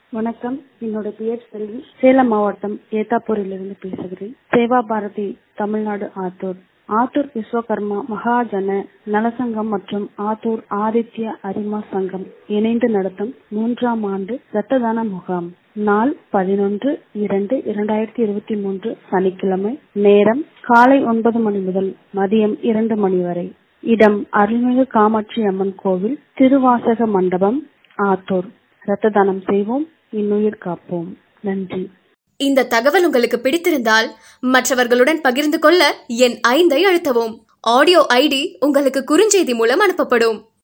வணக்கம் என்னோட பெயர் செல்வி சேலம் மாவட்டம் ஏத்தாப்பூரிலிருந்து பேசுகிறேன் சேவா பாரதி தமிழ்நாடு ஆத்தூர் ஆத்தூர் விஸ்வகர்மா மகாஜன நலசங்கம் மற்றும் ஆத்தூர் ஆதித்ய அரிமா சங்கம் இணைந்து நடத்தும் மூன்றாம் ஆண்டு இரத்த தான முகாம் நாள் பதினொன்று இரண்டு இரண்டாயிரத்தி இருபத்தி மூன்று சனிக்கிழமை நேரம் காலை ஒன்பது மணி முதல் மதியம் இரண்டு மணி வரை இடம் அருள்மிகு காமாட்சி அம்மன் கோவில் திருவாசக மண்டபம் ஆத்தூர் இரத்த தானம் செய்வோம் இன்னுயிர் காப்போம் நன்றி இந்த தகவல் உங்களுக்கு பிடித்திருந்தால் மற்றவர்களுடன் பகிர்ந்து கொள்ள என் ஐந்தை அழுத்தவும் ஆடியோ ஐடி உங்களுக்கு குறுஞ்செய்தி மூலம் அனுப்பப்படும்